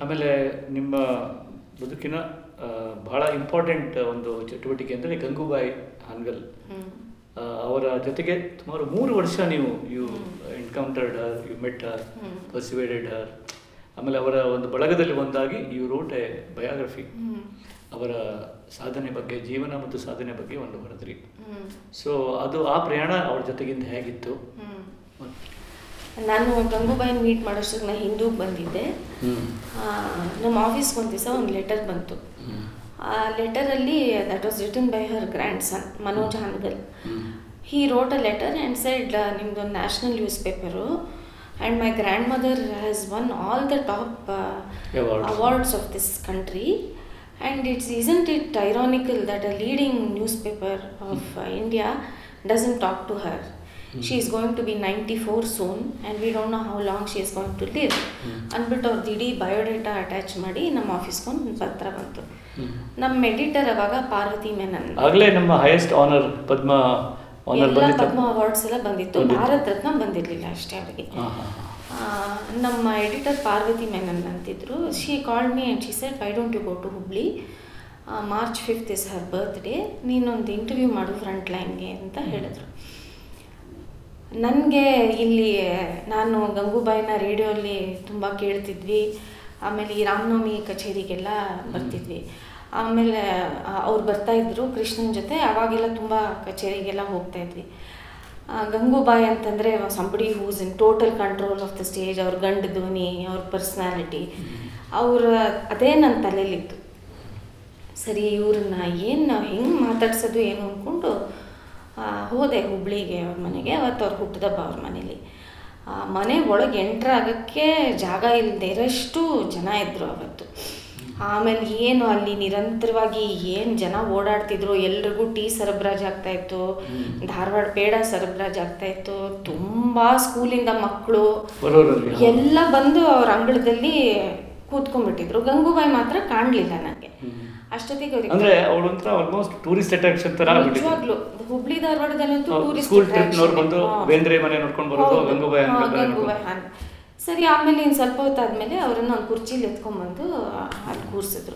ಆಮೇಲೆ ನಿಮ್ಮ ಬದುಕಿನ ಆ, ಬಹಳ ಇಂಪಾರ್ಟೆಂಟ್ ಒಂದು ಚಟುವಟಿಕೆ ಅಂದರೆ ಗಂಗೂಬಾಯಿ ಹಾನ್ಗಲ್ ಹ್ಮ್. ಆ, ಅವರ ಜೊತೆಗೆ ಸುಮಾರು ಮೂರು ವರ್ಷ ನೀವು you encountered her you met her hmm. Persuaded her ಆಮೇಲೆ ಅವರ ಒಂದು ಬಳಗದಲ್ಲಿ ಒಂದಾಗಿ you wrote a biography hmm. ಅವರ ಸಾಧನೆ ಬಗ್ಗೆ ಜೀವನ ಮತ್ತು ಸಾಧನೆ ಬಗ್ಗೆ ಒಂದು ಬರೆದ್ರಿ ಹ್ಮ್. ಸೊ ಅದು ಆ ಪ್ರಯಾಣ ಅವ್ರ ಜೊತೆಗಿಂದ ಹೇಗಿತ್ತು ಹ್ಮ್. ಮತ್- ನಾನು ಗಂಗೂಬಾಯಿನ ಮೀಟ್ ಮಾಡೋಷ್ಟಕ್ಕೆ ನಾನು ಹಿಂದೂಗೆ ಬಂದಿದ್ದೆ ಆ, ನಮ್ಮ ಆಫೀಸ್ಗೆ ಒಂದು ದಿವಸ ಒಂದು ಲೆಟರ್ ಬಂತು ಆ ಲೆಟರಲ್ಲಿ that was written by her grandson Manoj Hangal he wrote a letter and said ನಿಮ್ದೊಂದು national newspaper and my grandmother has won all the top Awards. Awards of this country and it's isn't it ironical that a leading newspaper of India doesn't talk to her she is going to be ninety four soon and we don't know how long she is going to live ಅಂದ್ಬಿಟ್ಟು ಅವ್ರದ್ದು ಇಡೀ biodata attach ಮಾಡಿ ನಮ್ಮ ಆಫೀಸ್ಗೆ ಒಂದು ಪತ್ರ ಬಂತು ನಮ್ಮ ಎಡಿಟರ್ ಅವಾಗ ಪಾರ್ವತಿ ಮೆನನ್ ಆಗಲೇ ನಮ್ಮ ಹೈಯೆಸ್ಟ್ ಆನರ್ ಪದ್ಮ ಆನರ್ ಎಲ್ಲ ಬಂದಿತ್ತು ಪದ್ಮ ಅವಾರ್ಡ್ಸ್ ಎಲ್ಲ ಬಂದಿತ್ತು ಬಂದಿತ್ತು. ಭಾರತ ರತ್ನ ಬಂದಿರಲಿಲ್ಲ ಅಷ್ಟೇ ಅವರಿಗೆ ಹಾ, ಹಾ, ಆ, ನಮ್ಮ ಎಡಿಟರ್ ಪಾರ್ವತಿ ಮೆನನ್ ಅಂತಿದ್ರು she called me and she said why don't you go to Hubli March fifth is her birthday ನೀನೊಂದು ಇಂಟರ್ವ್ಯೂ ಮಾಡು ಫ್ರಂಟ್ ಲೈನ್ಗೆ ಅಂತ ಹೇಳಿದ್ರು ನನಗೆ ಇಲ್ಲಿ ನಾನು ಗಂಗೂಬಾಯಿನ ರೇಡಿಯೋಲ್ಲಿ ತುಂಬ ಕೇಳ್ತಿದ್ವಿ ಆಮೇಲೆ ಈ ರಾಮನವಮಿ ಕಚೇರಿಗೆಲ್ಲ ಬರ್ತಿದ್ವಿ ಆಮೇಲೆ ಆ, ಅವ್ರು ಬರ್ತಾಯಿದ್ರು ಕೃಷ್ಣನ ಜೊತೆ ಅವಾಗೆಲ್ಲ ತುಂಬ ಕಚೇರಿಗೆಲ್ಲ ಹೋಗ್ತಾ ಇದ್ವಿ ಆ, ಗಂಗೂಬಾಯಿ ಅಂತಂದರೆ somebody who's in total control of the stage ಅವ್ರ ಗಂಡ ಧ್ವನಿ ಅವ್ರ ಪರ್ಸ್ನಾಲಿಟಿ ಅವ್ರ ಅದೇ ನನ್ನ ತಲೆಯಲ್ಲಿತ್ತು ಸರಿ ಇವ್ರನ್ನ ಏನು ನಾವು ಹೆಂಗೆ ಮಾತಾಡ್ಸೋದು ಏನು ಅಂದ್ಕೊಂಡು ಆ, ಹೋದೆ ಹುಬ್ಳಿಗೆ ಅವ್ರ ಮನೆಗೆ ಅವತ್ತು ಅವ್ರು ಹುಟ್ಟಿದಬ್ಬ ಅವ್ರ ಮನೇಲಿ ಆ, ಮನೆ ಒಳಗೆ ಎಂಟ್ರ್ ಆಗೋಕ್ಕೆ ಜಾಗ ಇಲ್ಲದೆ ಇರೋಷ್ಟು ಜನ ಇದ್ದರು ಅವತ್ತು ಆಮೇಲೆ ಏನು ಅಲ್ಲಿ ನಿರಂತರವಾಗಿ ಏನು ಜನ ಓಡಾಡ್ತಿದ್ರು ಎಲ್ರಿಗೂ ಟೀ ಸರಬರಾಜು ಆಗ್ತಾ ಇತ್ತು ಧಾರವಾಡ ಪೇಡ ಸರಬರಾಜು ಆಗ್ತಾ ಇತ್ತು ತುಂಬ ಸ್ಕೂಲಿಂದ ಮಕ್ಕಳು ಬರೋರಲ್ಲಿ ಎಲ್ಲ ಬಂದು ಅವ್ರ ಅಂಗಳದಲ್ಲಿ ಕೂತ್ಕೊಂಡ್ಬಿಟ್ಟಿದ್ರು ಗಂಗೂಬಾಯಿ ಮಾತ್ರ ಕಾಣಲಿಲ್ಲ ನನಗೆ ಅಷ್ಟೊತ್ತಿಗೆ ಅವ್ರಿಗೆ ಅಂದ್ರೆ ಅವಳೊಂಥರ ಆಲ್ಮೋಸ್ಟ್ ಟೂರಿಸ್ಟ್ ಅಟ್ರಾಕ್ಷನ್ ತರ ನಿಜವಾಗ್ಲೂ ಹುಬ್ಳಿ ಧಾರವಾಡದಲ್ಲಂತೂ ಟೂರಿಸ್ಟ್ ಸ್ಕೂಲ್ ಟ್ರಿಪ್ನವ್ರು ಬಂದು ಬೇಂದ್ರೆ ಮನೆ ನೋಡ್ಕೊಂಡು ಬರೋದು ಗಂಗೂಬಾಯಿ ಹಾ, ಅಂಗಡಿ ಗಂಗೂಬಾಯಿ ಹಾನ್. ಸರಿ ಆಮೇಲೆ ಇನ್ನು ಸ್ವಲ್ಪ ಹೊತ್ತಾದ್ಮೇಲೆ ಅವರನ್ನ ಒಂದು ಕುರ್ಚಿಲಿ ಎತ್ಕೊಂಡ್ಬಂದು ಅಲ್ಲಿ ಕೂರಿಸಿದ್ರು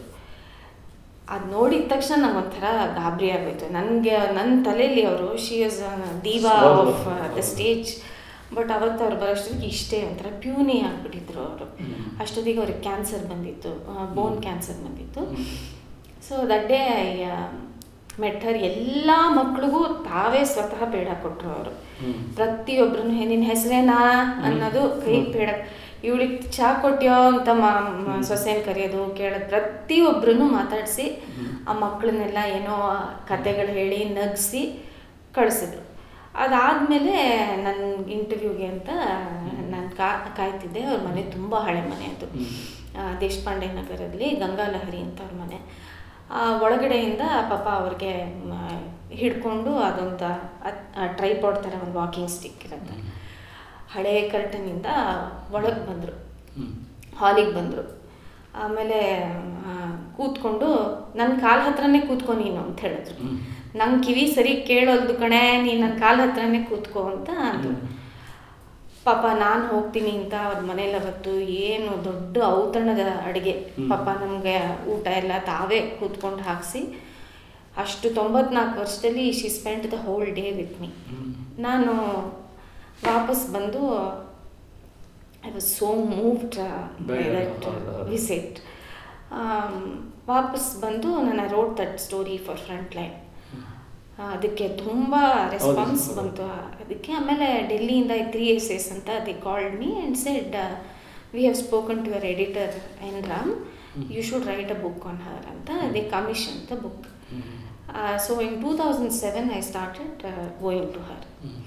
ಅದು ನೋಡಿದ ತಕ್ಷಣ ನಂಗೆ ಒಂಥರ ಗಾಬರಿ ಆಗೋಯ್ತು ನನಗೆ ನನ್ನ ತಲೆಯಲ್ಲಿ ಅವರು ಶಿ ಇಸ್ ದೀವಾ ಹೌದು. ಆಫ್ ದ ಸ್ಟೇಜ್ ಬಟ್ ಅವತ್ತು ಅವ್ರು ಬರೋಷ್ಟೊತ್ತಿಗೆ ಇಷ್ಟೇ ಒಂಥರ ಪ್ಯೂನಿ ಆಗಿಬಿಟ್ಟಿದ್ರು ಅವರು ಅಷ್ಟೊತ್ತಿಗೆ ಅವ್ರಿಗೆ ಕ್ಯಾನ್ಸರ್ ಬಂದಿತ್ತು ಬೋನ್ ಕ್ಯಾನ್ಸರ್ ಬಂದಿತ್ತು ಸೊ ದಟ್ ಡೇ ಮೆಟ್ಟರ್ ಎಲ್ಲ ಮಕ್ಳಿಗೂ ತಾವೇ ಸ್ವತಃ ಬೇಡ ಕೊಟ್ಟರು ಅವರು ಪ್ರತಿಯೊಬ್ಬರು ನಿನ್ನ ಹೆಸರೇನಾ ಅನ್ನೋದು ಕೈ ಬೇಡ ಇವಳಿಗೆ ಚಾ ಕೊಟ್ಯೋ ಅಂತ ಮ ಸೊಸೆನ ಕರೆಯೋದು ಕೇಳೋದು ಪ್ರತಿಯೊಬ್ಬರನ್ನು ಮಾತಾಡಿಸಿ ಆ ಮಕ್ಕಳನ್ನೆಲ್ಲ ಏನೋ ಕತೆಗಳು ಹೇಳಿ ನಗಿಸಿ ಕಳಿಸಿದ್ರು ಅದಾದಮೇಲೆ ನನ್ನ ಇಂಟರ್ವ್ಯೂಗೆ ಅಂತ ನಾನು ಕಾ ಕಾಯ್ತಿದ್ದೆ ಅವ್ರ ಮನೆ ತುಂಬ ಹಳೆ ಮನೆ ಅದು ಆ, ದೇಶಪಾಂಡೆ ನಗರದಲ್ಲಿ ಗಂಗಾಲಹರಿ ಅಂತ ಅವ್ರ ಮನೆ ಆ, ಒಳಗಡೆಯಿಂದ ಪಾಪ ಅವ್ರಿಗೆ ಮ, ಹಿಡ್ಕೊಂಡು ಅದೊಂದು ಟ್ರೈಪಾಡ್ ಥರ ಒಂದು ವಾಕಿಂಗ್ ಸ್ಟಿಕ್ ಇರುತ್ತೆ ಹಳೆ ಕರ್ಟನಿಂದ ಒಳಗೆ ಬಂದರು ಹಾಲಿಗೆ ಬಂದರು ಆಮೇಲೆ ಆ, ಕೂತ್ಕೊಂಡು ನನ್ನ ಕಾಲ ಹತ್ರನೇ ಕೂತ್ಕೊ ನೀನು ಅಂತ ಹೇಳಿದ್ರು ನಂಗೆ ಕಿವಿ ಸರಿ ಕೇಳೋಲ್ದು ಕಣೆ ನೀನು ನನ್ನ ಕಾಲ ಹತ್ರನೇ ಕೂತ್ಕೋ ಅಂತ ಅಂದರು ಪಾಪ ನಾನು ಹೋಗ್ತೀನಿ ಅಂತ ಅವ್ರ ಮನೇಲಿ ಅವತ್ತು ಏನು ದೊಡ್ಡ ಔತಣದ ಅಡುಗೆ ಪಾಪ ನಮಗೆ ಊಟ ಎಲ್ಲ ತಾವೇ ಕೂತ್ಕೊಂಡು ಹಾಕಿಸಿ ಅಷ್ಟು ತೊಂಬತ್ನಾಲ್ಕು ವರ್ಷದಲ್ಲಿ she spend the whole day with me ನಾನು ವಾಪಸ್ ಬಂದು I was so moved by By that her- her- visit ವಾಪಸ್ ಬಂದು ನಾನು wrote that story for Frontline ಅದಕ್ಕೆ ತುಂಬ ರೆಸ್ಪಾನ್ಸ್ ಹೌದು. ಬಂತು ಆ- ಅದಕ್ಕೆ ಆಮೇಲೆ ಡೆಲ್ಲಿಯಿಂದ ತ್ರೀ ಎಸ್ ಎಸ್ ಅಂತ they called me and said we have spoken to your editor N Ram you should write a book on her ಅಂತ they commission the book so in two thousand seven I started going to her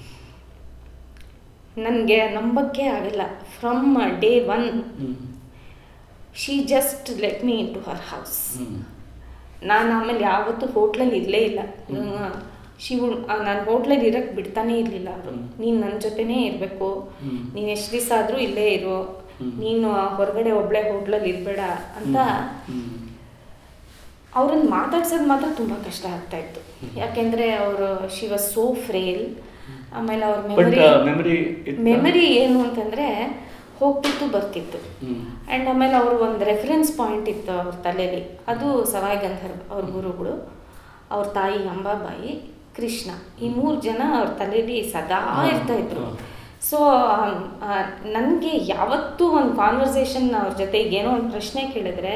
ನನಗೆ ನಂಬಕ್ಕೆ ಆಗಲ್ಲ from day one she just let me into her house ನಾನು ಆಮೇಲೆ ಯಾವತ್ತೂ ಹೋಟ್ಲಲ್ಲಿ ಇರಲೇ ಇಲ್ಲ ಶಿವು ನಾನು ಹೋಟ್ಲಲ್ಲಿ ಇರಕ್ಕೆ ಬಿಡ್ತಾನೆ ಇರಲಿಲ್ಲ ಅವರು ಹ್ಮ್. ನೀನು ನನ್ನ ಜೊತೆನೇ ಇರಬೇಕು ಹ್ಮ್. ನೀನು ಎಷ್ಟು ದಿವಸ ಆದರೂ ಇಲ್ಲೇ ಇರು ಹ್ಮ್. ನೀನು ಹೊರಗಡೆ ಒಬ್ಳೆ ಹೋಟ್ಲಲ್ಲಿ ಇರಬೇಡ ಅಂತ ಅವ್ರನ್ನ ಮಾತಾಡ್ಸೋದು ಮಾತ್ರ ತುಂಬ ಕಷ್ಟ ಆಗ್ತಾ ಇತ್ತು ಯಾಕೆಂದರೆ ಅವರು ಶಿ ವಾಸ್ ಸೋ ಫ್ರೇಲ್ ಆಮೇಲೆ ಅವ್ರ ಬಟ್ ಮೆಮರಿ ಮೆಮರಿ ಮೆಮರಿ ಏನು ಅಂತಂದರೆ ಹೋಗ್ತಿತ್ತು ಬರ್ತಿತ್ತು ಹ್ಮ್. ಆ್ಯಂಡ್ ಆಮೇಲೆ ಅವರು ಒಂದು ರೆಫರೆನ್ಸ್ ಪಾಯಿಂಟ್ ಇತ್ತು ಅವ್ರ ತಲೆಯಲ್ಲಿ ಅದು ಸವಾಯಿ ಗಂಧರ್ವ ಅವ್ರ ಗುರುಗಳು ಅವ್ರ ತಾಯಿ ಅಂಬಾಬಾಯಿ ಕೃಷ್ಣ ಈ ಮೂರು ಜನ ಅವ್ರ ತಲೆಯಲ್ಲಿ ಸದಾ ಇರ್ತಾ ಇದ್ರು ಹ್ಮ್. ಸೊ ನನಗೆ ಯಾವತ್ತೂ ಒಂದು ಕಾನ್ವರ್ಸೇಷನ್ ಅವ್ರ ಜೊತೆ ಈಗ ಏನೋ ಒಂದು ಪ್ರಶ್ನೆ ಕೇಳಿದ್ರೆ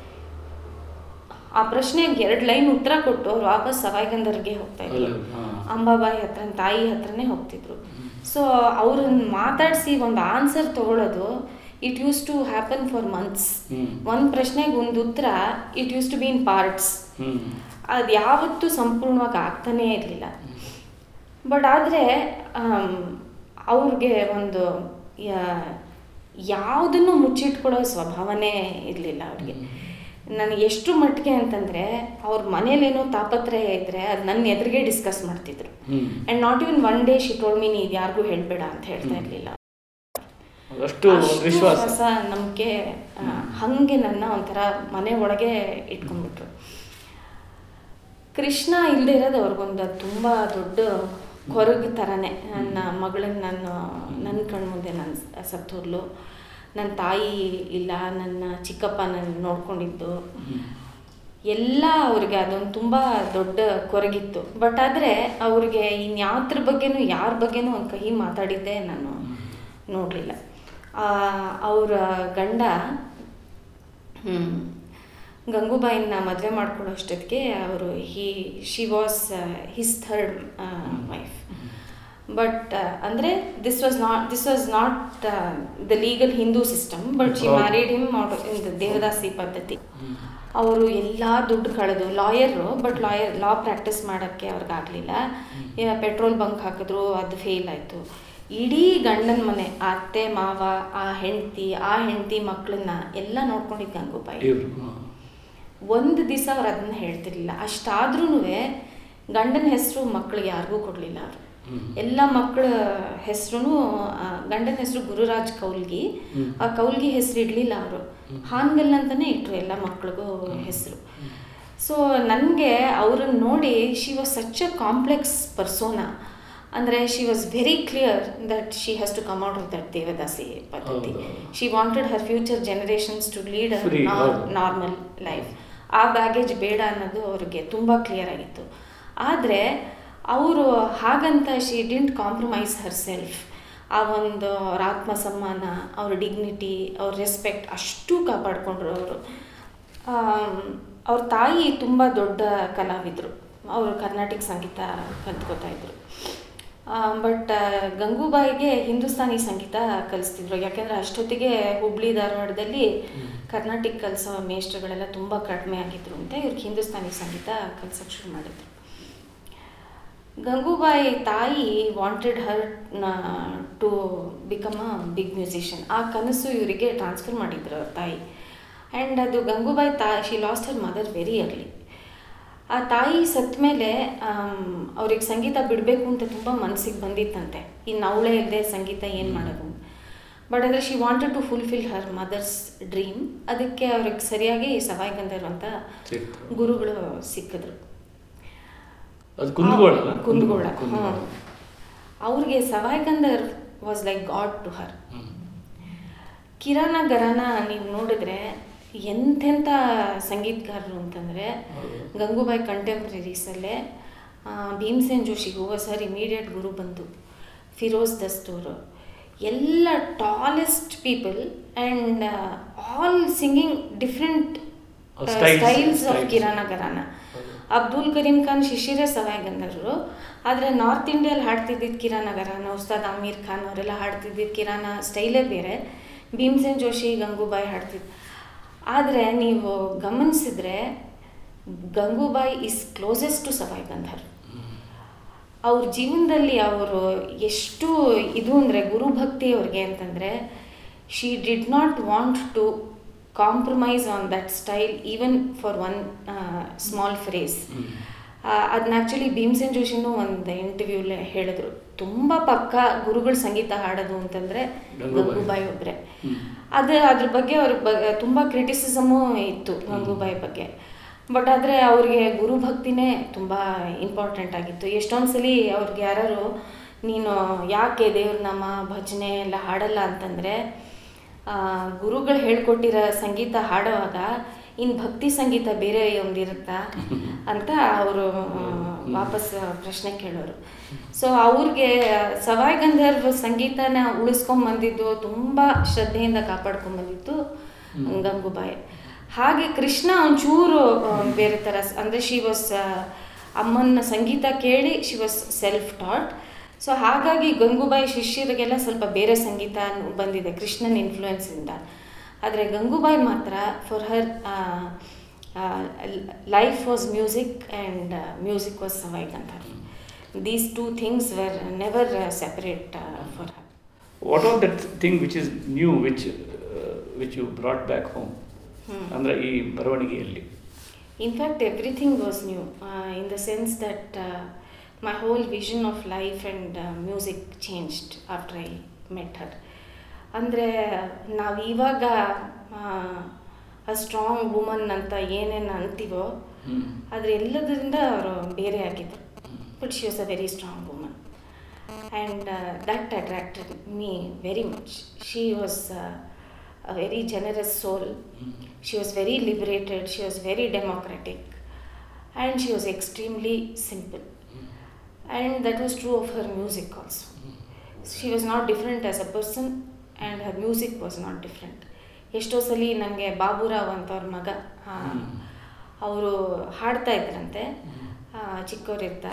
ಆ ಪ್ರಶ್ನೆಗೆ ಎರಡು ಲೈನ್ ಉತ್ತರ ಕೊಟ್ಟು ಅವ್ರು ವಾಪಸ್ ಸವಾಯಿಗಂಧರ್ಗೆ ಹೋಗ್ತಾ ಇದ್ರು ಅಲ್ಲ, ಹಾ. ಅಂಬಾಬಾಯಿ ಹತ್ರ ತಾಯಿ ಹತ್ರನೇ ಹೋಗ್ತಿದ್ರು ಸೊ ಅವ್ರನ್ನ ಮಾತಾಡಿಸಿ ಒಂದು ಆನ್ಸರ್ ತಗೊಳ್ಳೋದು it used to happen for months hmm. ಒಂದು ಪ್ರಶ್ನೆಗೆ ಒಂದು ಉತ್ತರ it used to be in parts hmm. ಅದು ಯಾವತ್ತೂ ಸಂಪೂರ್ಣವಾಗಿ ಆಗ್ತಾನೇ ಇರಲಿಲ್ಲ ಬಟ್ ಆದರೆ ಅವ್ರಿಗೆ ಒಂದು ಯಾವುದನ್ನು ಮುಚ್ಚಿಟ್ಕೊಳ್ಳೋ ಸ್ವಭಾವನೇ ಇರಲಿಲ್ಲ ಅವ್ರಿಗೆ ನನಗೆ ಎಷ್ಟು ಮಟ್ಟಿಗೆ ಅಂತಂದರೆ ಅವ್ರ ಮನೇಲೇನೋ ತಾಪತ್ರಯ ಇದ್ದರೆ ಅದು ನನ್ನ ಎದುರಿಗೆ ಡಿಸ್ಕಸ್ ಮಾಡ್ತಿದ್ರು hmm. And not even one day she told me ಇದು ಯಾರಿಗೂ ಹೇಳಬೇಡ ಅಂತ ಹೇಳ್ತಾ ಇರಲಿಲ್ಲ ಅಷ್ಟು ಒಂದು ವಿಶ್ವಾಸ ನಂಬಿಕೆ ಹಾಗೆ ನನ್ನ ಒಂಥರ ಮನೆ ಒಳಗೆ ಇಟ್ಕೊಂಡ್ಬಿಟ್ರು ಕೃಷ್ಣ ಇಲ್ಲದೆ ಇರೋದು ಅವ್ರಿಗೊಂದು ತುಂಬ ದೊಡ್ಡ ಕೊರಗು ಥರನೇ ನನ್ನ ಮಗಳನ್ನ ನಾನು ನನ್ನ ಕಣ್ಮುಂದೆ ನಾನು ಸತ್ತೋದ್ಲು ನನ್ನ ತಾಯಿ ಇಲ್ಲ ನನ್ನ ಚಿಕ್ಕಪ್ಪ ನನ್ನ ನೋಡ್ಕೊಂಡಿದ್ದು ಎಲ್ಲ ಅವ್ರಿಗೆ ಅದೊಂದು ತುಂಬ ದೊಡ್ಡ ಕೊರಗಿತ್ತು ಬಟ್ ಆದರೆ ಅವ್ರಿಗೆ ಇನ್ಯಾವ್ದ್ರ ಬಗ್ಗೆನೂ ಯಾರ ಬಗ್ಗೆನೂ ಒಂದು ಕಹಿ ಮಾತಾಡಿದ್ದೆ ನಾನು ನೋಡಲಿಲ್ಲ ಅವರ ಗಂಡ ಹ್ಮ್, ಗಂಗೂಬಾಯಿನ ಮದುವೆ ಮಾಡ್ಕೊಳ್ಳೋ ಅಷ್ಟೊತ್ತಿಗೆ ಅವರು he she was his third wife but ಅಂದರೆ this was not this was not the legal Hindu system but she ಹೌದು. Married him in the devadasi ಪದ್ಧತಿ ಅವರು ಎಲ್ಲ ದುಡ್ಡು ಕಳೆದು lawyer but lawyer law practice ಮಾಡೋಕ್ಕೆ ಅವ್ರಿಗಾಗಲಿಲ್ಲ ಪೆಟ್ರೋಲ್ ಬಂಕ್ ಹಾಕಿದ್ರು ಅದು ಫೇಲ್ ಆಯಿತು ಇಡೀ ಗಂಡನ ಮನೆ ಆ ಅತ್ತೆ ಮಾವ ಆ ಹೆಂಡತಿ ಆ ಹೆಂಡತಿ ಮಕ್ಕಳನ್ನ ಎಲ್ಲ ನೋಡ್ಕೊಂಡಿದ್ದು ಗಂಗೂಬಾಯಿ ಇವ್ರು ಹಾ. ಒಂದು ದಿವಸ ಅವ್ರು ಅದನ್ನ ಹೇಳ್ತಿರ್ಲಿಲ್ಲ ಅಷ್ಟಾದ್ರೂ ಗಂಡನ ಹೆಸರು ಮಕ್ಳಿಗೆ ಯಾರಿಗೂ ಕೊಡಲಿಲ್ಲ ಅವರು ಹ್ಮ್. ಎಲ್ಲ ಮಕ್ಕಳ ಹೆಸರು ಗಂಡನ ಹೆಸರು ಗುರುರಾಜ್ ಕೌಲ್ಗಿ ಹ್ಮ್. ಆ ಕೌಲ್ಗಿ ಹೆಸರು ಇಡಲಿಲ್ಲ ಅವರು ಹಾನ್ಗಲ್ ಅಂತಲೇ ಇಟ್ಟರು ಎಲ್ಲ ಮಕ್ಳಿಗೂ ಹೆಸರು ಸೊ ನನಗೆ ಅವ್ರನ್ನ ನೋಡಿ she was such a complex persona ಅಂದರೆ she was very clear that she has to come out of that devadasi ಪದ್ಧತಿ ಹೌದು. She wanted her future generations to lead Free, ಹೌದು. ನಾರ್ಮಲ್ ಲೈಫ್ ಆ ಬ್ಯಾಗೇಜ್ ಬೇಡ ಅನ್ನೋದು ಅವ್ರಿಗೆ ತುಂಬ ಕ್ಲಿಯರ್ ಆಗಿತ್ತು ಆದರೆ ಅವರು ಹಾಗಂತ she didn't compromise herself ಆ ಒಂದು ಅವ್ರ ಆತ್ಮಸಮ್ಮಾನ ಅವ್ರ ಡಿಗ್ನಿಟಿ ಅವ್ರ ರೆಸ್ಪೆಕ್ಟ್ ಅಷ್ಟು ಕಾಪಾಡಿಕೊಂಡ್ರು ಅವರು ಅವ್ರ ತಾಯಿ ತುಂಬ ದೊಡ್ಡ ಕಲಾವಿದರು ಅವರು ಕರ್ನಾಟಕ ಸಂಗೀತ ಕಲ್ತ್ಕೋತಾ ಇದ್ರು ಬಟ್ ಗಂಗೂಬಾಯಿಗೆ ಹಿಂದೂಸ್ತಾನಿ ಸಂಗೀತ ಕಲಿಸ್ತಿದ್ರು ಯಾಕೆಂದರೆ ಅಷ್ಟೊತ್ತಿಗೆ ಹುಬ್ಳಿ ಧಾರವಾಡದಲ್ಲಿ ಕರ್ನಾಟಕ ಕಲಿಸೋ ಮೇಷ್ಟ್ರುಗಳೆಲ್ಲ ತುಂಬ ಕಡಿಮೆ ಆಗಿದ್ರು ಅಂತ ಇವ್ರಿಗೆ ಹಿಂದೂಸ್ತಾನಿ ಸಂಗೀತ ಕಲ್ಸೋಕ್ಕೆ ಶುರು ಮಾಡಿದ್ರು ಗಂಗೂಬಾಯಿ ತಾಯಿ wanted her to become a big musician ಆ ಕನಸು ಇವರಿಗೆ ಟ್ರಾನ್ಸ್ಫರ್ ಮಾಡಿದ್ರು ಅವ್ರ ತಾಯಿ ಆ್ಯಂಡ್ ಅದು ಗಂಗೂಬಾಯಿ ತಾ she lost her mother very early ಆ ತಾಯಿ ಸತ್ತ ಮೇಲೆ ಅವ್ರಿಗೆ ಸಂಗೀತ ಬಿಡಬೇಕು ಅಂತ ತುಂಬ ಮನಸ್ಸಿಗೆ ಬಂದಿತ್ತಂತೆ ಇನ್ನು ಅವಳೇ ಇಲ್ಲದೆ ಸಂಗೀತ ಏನು ಮಾಡೋದು ಬಟ್ ಆದರೆ she wanted to fulfil her mother's dream ಅದಕ್ಕೆ ಅವ್ರಿಗೆ ಸರಿಯಾಗಿ ಸವಾಯಿ ಗಂಧರ್ವ ಅಂತ ಸಿಕ್ತು. ಗುರುಗಳು ಸಿಕ್ಕಿದ್ರು ಅದು ಕುಂದಗೋಳ ಅಲ್ಲ? ಕುಂದಗೋಳ ಕುಂದಗೋಳ. ಹ್ಞೂ ಅವ್ರಿಗೆ Sawai Gandharva was like God to her hmm. Kirana gharana ನೀವು ನೋಡಿದ್ರೆ ಎಂತೆಂಥ ಸಂಗೀತಗಾರರು ಅಂತಂದರೆ ಹೌದು. ಗಂಗೂಬಾಯಿ ಕಂಟೆಂಪ್ರರೀಸಲ್ಲೇ ಭೀಮಸೇನ್ ಜೋಶಿಗೆ ಹೋಗೋ ಸರ್ ಇಮಿಡಿಯೇಟ್ ಗುರು ಬಂದು ಫಿರೋಜ್ ದಸ್ತೂರು ಎಲ್ಲ tallest people and all singing different Uh, styles, styles of styles. Kirana gharana ಹೌದು. ಅಬ್ದುಲ್ ಕರೀಂ ಖಾನ್ ಶಿಶಿರೇ ಸವಾಯಿ ಗಂಧರ್ವರು ಆದರೆ ನಾರ್ತ್ ಇಂಡಿಯಲ್ಲಿ ಹಾಡ್ತಿದ್ದಿದ್ದು ಕಿರಾನ ಗರಾನ ಉಸ್ತಾದ್ ಅಮೀರ್ ಖಾನ್ ಅವರೆಲ್ಲ ಹಾಡ್ತಿದ್ದಿದ್ದು ಕಿರಾನ ಸ್ಟೈಲೇ ಬೇರೆ ಭೀಮ್ಸೇನ್ ಜೋಶಿ ಗಂಗೂಬಾಯಿ ಹಾಡ್ತಿದ್ದು ಆದರೆ ನೀವು ಗಮನಿಸಿದ್ರೆ Gangubai is closest to Sawai Gandharva ಅವ್ರ ಜೀವನದಲ್ಲಿ ಅವರು ಎಷ್ಟು ಇದು ಅಂದರೆ ಗುರುಭಕ್ತಿ ಅವ್ರಿಗೆ ಅಂತಂದರೆ she did not want to compromise on that style even for one small phrase hmm. ಅದನ್ನ ಆ್ಯಕ್ಚುಲಿ ಭೀಮ್ಸೇನ್ ಜೋಶಿನೂ ಒಂದು ಇಂಟರ್ವ್ಯೂಲೆ ಹೇಳಿದ್ರು ತುಂಬ ಪಕ್ಕ ಗುರುಗಳ ಸಂಗೀತ ಹಾಡೋದು ಅಂತಂದರೆ ಗಂಗೂಬಾಯಿ. ಗಂಗೂಬಾಯಿ ಒಬ್ಬರೇ ಹ್ಮ್. ಅದು ಅದ್ರ ಬಗ್ಗೆ ಅವ್ರ ಬಗ್ಗೆ ತುಂಬ ಕ್ರಿಟಿಸಿಸಮು ಇತ್ತು ಗಂಗೂಬಾಯಿ ಬಗ್ಗೆ ಬಟ್ ಆದರೆ ಅವ್ರಿಗೆ ಗುರುಭಕ್ತಿನೇ ತುಂಬ ಇಂಪಾರ್ಟೆಂಟ್ ಆಗಿತ್ತು ಎಷ್ಟೊಂದು ಸಲ ಅವ್ರಿಗೆ ಯಾರು ನೀನು ಯಾಕೆ ದೇವ್ರ ನಾಮ ಭಜನೆ ಎಲ್ಲ ಹಾಡಲ್ಲ ಅಂತಂದರೆ ಆ, ಗುರುಗಳು ಹೇಳ್ಕೊಟ್ಟಿರೋ ಸಂಗೀತ ಹಾಡುವಾಗ ಇನ್ನು ಭಕ್ತಿ ಸಂಗೀತ ಬೇರೆ ಒಂದಿರುತ್ತಾ ಅಂತ ಅವರು ವಾಪಸ್ ಪ್ರಶ್ನೆ ಕೇಳೋರು ಸೊ ಅವ್ರಿಗೆ ಸವಾಯ್ ಗಂಧರ್ವ ಸಂಗೀತನ ಉಳಿಸ್ಕೊಂಬಂದಿದ್ದು ತುಂಬ ಶ್ರದ್ಧೆಯಿಂದ ಕಾಪಾಡ್ಕೊಂಬಂದಿದ್ದು ಗಂಗೂಬಾಯಿ ಹಾಗೆ ಕೃಷ್ಣ ಒಂಚೂರು ಆ, ಬೇರೆ ಥರ ಸ್- ಅಂದರೆ ಶಿ ವಾಸ್ ಅಮ್ಮನ ಸಂಗೀತ ಕೇಳಿ she was self taught so ಹಾಗಾಗಿ ಗಂಗೂಬಾಯಿ ಶಿಷ್ಯರಿಗೆಲ್ಲ ಸ್ವಲ್ಪ ಬೇರೆ ಸಂಗೀತ ಬಂದಿದೆ ಕೃಷ್ಣನ ಇನ್ಫ್ಲೂಯೆನ್ಸಿಂದ ಆದರೆ ಗಂಗೂಬಾಯಿ ಮಾತ್ರ for her life was music and music was Sawai Gandharva these two things were never separate for her what are that thing which is new which which you brought back home Hmm. ಅಂದರೆ ಈ ಬರವಣಿಗೆಯಲ್ಲಿ In fact, everything was new uh, in the sense that uh, my whole vision of life and uh, music changed after I met her. ಅಂದರೆ ನಾವು ಇವಾಗ a strong woman ಅಂತ ಏನೇನು ಅಂತೀವೋ ಹ್ಮ್. ಆದರೆ ಎಲ್ಲದರಿಂದ ಅವರು ಬೇರೆ ಆಗಿದ್ದರು but she was a very strong woman and that attracted me very much she was a very generous soul she was very liberated she was very democratic and she was extremely simple and that was true of her music also she was not different as a person and her music was not different ಎಷ್ಟೋ ಸಲ ನನಗೆ ಬಾಬುರಾವ್ ಅಂತವ್ರ ಮಗ ಅವರು ಹಾಡ್ತಾ ಇದ್ರಂತೆ ಆ, ಚಿಕ್ಕವರಿರ್ತಾ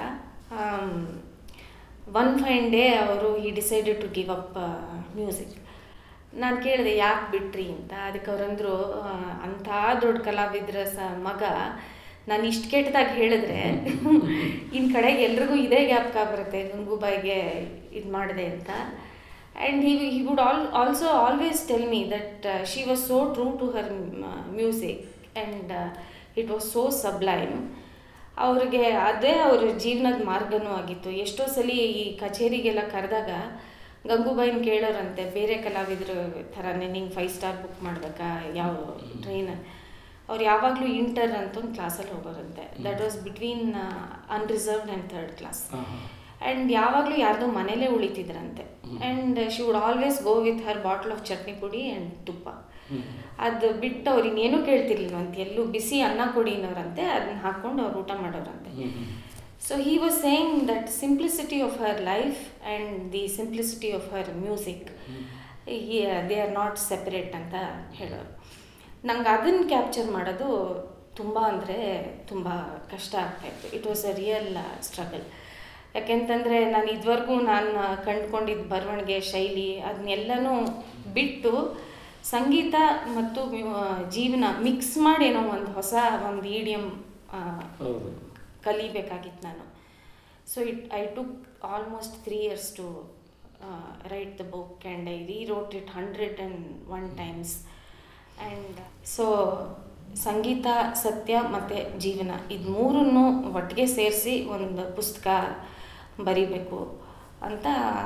one fine day ಅವರು ಈ decided to give up music ನಾನು ಕೇಳಿದೆ ಯಾಕೆ ಬಿಟ್ರಿ ಅಂತ ಅದಕ್ಕೆ ಅವರಂದ್ರು ಅಂಥ ದೊಡ್ಡ ಕಲಾವಿದ್ರ ಸ ಮಗ ನಾನು ಇಷ್ಟು ಕೆಟ್ಟದಾಗ ಹೇಳಿದ್ರೆ ಇನ್ನು ಕಡೆಗೆ ಎಲ್ರಿಗೂ ಇದೇ ಜ್ಞಾಪಕ ಬರುತ್ತೆ ಗಂಗೂಬಾಯಿಗೆ ಇದು ಮಾಡಿದೆ ಅಂತ and he he would all also always tell me that she was so true to her music and it was so sublime ಅವ್ರಿಗೆ ಅದೇ ಅವ್ರ ಜೀವನದ ಮಾರ್ಗನೂ ಆಗಿತ್ತು ಎಷ್ಟೋ ಸಲ ಈ ಕಚೇರಿಗೆಲ್ಲ ಕರೆದಾಗ ಗಂಗೂಬಾಯಿನ ಕೇಳೋರಂತೆ ಬೇರೆ ಕಲಾವಿದ್ರ ಥರನೇ ನಿಂಗೆ ಫೈವ್ ಸ್ಟಾರ್ ಬುಕ್ ಮಾಡಬೇಕಾ ಯಾವ ಟ್ರೈನ್ ಅವ್ರು ಯಾವಾಗಲೂ ಇಂಟರ್ ಅಂತ ಒಂದು ಕ್ಲಾಸಲ್ಲಿ ಹೋಗೋರಂತೆ that was between unreserved and third class and ಯಾವಾಗಲೂ ಯಾರ್ದೋ ಮನೇಲೇ ಉಳಿತಿದ್ರಂತೆ and she would always go with her bottle of chutney pudi and ತುಪ್ಪ ಅದು ಬಿಟ್ಟು ಅವ್ರು ಇನ್ನೇನು ಕೇಳ್ತಿರ್ಲಿಲ್ವಂತೆ ಎಲ್ಲೂ ಬಿಸಿ ಅನ್ನ ಕೊಡಿ ಅನ್ನೋರಂತೆ ಅದನ್ನ ಹಾಕ್ಕೊಂಡು ಅವ್ರು ಊಟ ಮಾಡೋರಂತೆ so he was saying that simplicity of her life and the simplicity of her music they are not separate ಅಂತ ಹೇಳೋರು ನಂಗೆ ಅದನ್ನು ಕ್ಯಾಪ್ಚರ್ ಮಾಡೋದು ತುಂಬ ಅಂದರೆ ತುಂಬ ಕಷ್ಟ ಆಗ್ತಾಯಿತ್ತು it was a real struggle ಯಾಕೆಂತಂದರೆ ನಾನು ಇದುವರೆಗೂ ನಾನು ಕಂಡುಕೊಂಡಿದ್ದ ಬರವಣಿಗೆ ಶೈಲಿ ಅದನ್ನೆಲ್ಲನೂ ಬಿಟ್ಟು ಸಂಗೀತ ಮತ್ತು ಮ್ಯೂ- ಜೀವನ ಮಿಕ್ಸ್ ಮಾಡಿ ಏನೋ ಒಂದು ಹೊಸ ಒಂದು ಈಡಿಯಮ್ ಹೌದು ಕಲಿಬೇಕಾಗಿತ್ತು ನಾನು so it I took almost three years to write the book and I rewrote it hundred and one times and so ಸಂಗೀತ ಸತ್ಯ ಮತ್ತು ಜೀವನ ಇದು ಮೂರನ್ನು ಒಟ್ಟಿಗೆ ಸೇರಿಸಿ ಒಂದು ಪುಸ್ತಕ ಬರಿಬೇಕು ಅಂತ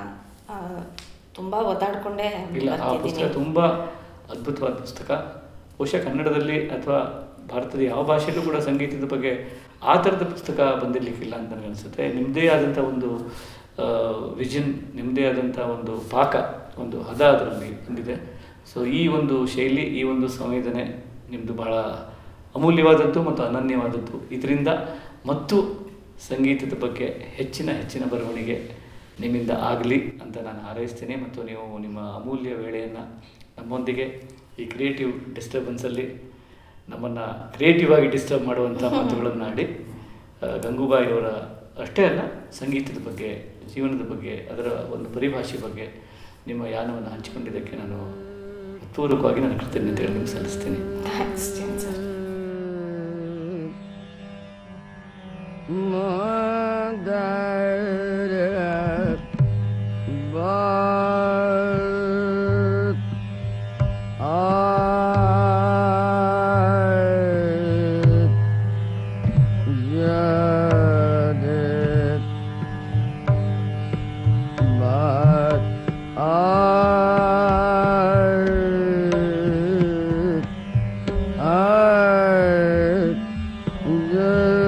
ತುಂಬ ಒದ್ದಾಡಿಕೊಂಡೇ ಇಲ್ಲ ಆ ಪುಸ್ತಕ ಬರ್ತಿದ್ದೀನಿ ತುಂಬ ಅದ್ಭುತವಾದ ಪುಸ್ತಕ ಬಹುಶಃ ಕನ್ನಡದಲ್ಲಿ ಅಥವಾ ಭಾರತದ ಯಾವ ಭಾಷೆಯಲ್ಲೂ ಕೂಡ ಸಂಗೀತದ ಬಗ್ಗೆ ಆ ಥರದ ಪುಸ್ತಕ ಬಂದಿರಲಿಕ್ಕಿಲ್ಲ ಅಂತ ನನಗೆ ಅನಿಸುತ್ತೆ ನಿಮ್ಮದೇ ಆದಂಥ ಒಂದು ವಿಷನ್ ನಿಮ್ಮದೇ ಆದಂಥ ಒಂದು ಪಾಕ ಒಂದು ಹದ ಅದರಲ್ಲಿ ಬಂದಿದೆ ಸೊ ಈ ಒಂದು ಶೈಲಿ ಈ ಒಂದು ಸಂವೇದನೆ ನಿಮ್ಮದು ಬಹಳ ಅಮೂಲ್ಯವಾದದ್ದು ಮತ್ತು ಅನನ್ಯವಾದದ್ದು ಇದರಿಂದ ಮತ್ತು ಸಂಗೀತದ ಬಗ್ಗೆ ಹೆಚ್ಚಿನ ಹೆಚ್ಚಿನ ಬರವಣಿಗೆ ನಿಮ್ಮಿಂದ ಆಗಲಿ ಅಂತ ನಾನು ಹಾರೈಸ್ತೇನೆ ಮತ್ತು ನೀವು ನಿಮ್ಮ ಅಮೂಲ್ಯ ವೇಳೆಯನ್ನು ನಮ್ಮೊಂದಿಗೆ ಈ ಕ್ರಿಯೇಟಿವ್ ಡಿಸ್ಟರ್ಬೆನ್ಸಲ್ಲಿ ನಮ್ಮನ್ನು ಕ್ರಿಯೇಟಿವ್ ಆಗಿ ಡಿಸ್ಟರ್ಬ್ ಮಾಡುವಂಥ ಮಾತುಗಳನ್ನು ಆಡಿ ಆ, ಗಂಗೂಬಾಯಿ ಅವರ ಅಷ್ಟೇ ಅಲ್ಲ ಸಂಗೀತದ ಬಗ್ಗೆ ಜೀವನದ ಬಗ್ಗೆ ಅದರ ಒಂದು ಪರಿಭಾಷೆ ಬಗ್ಗೆ ನಿಮ್ಮ ಯಾನವನ್ನು ಹಂಚಿಕೊಂಡಿದ್ದಕ್ಕೆ ನಾನು ಹೃತ್ಪೂರ್ವಕವಾಗಿ ನನ್ನ ಕೃತಜ್ಞತೆಗಳನ್ನು ನಿಮ್ಗೆ ಸಲ್ಲಿಸ್ತೇನೆ thanks Jain sir Mother birth I Jadet but I I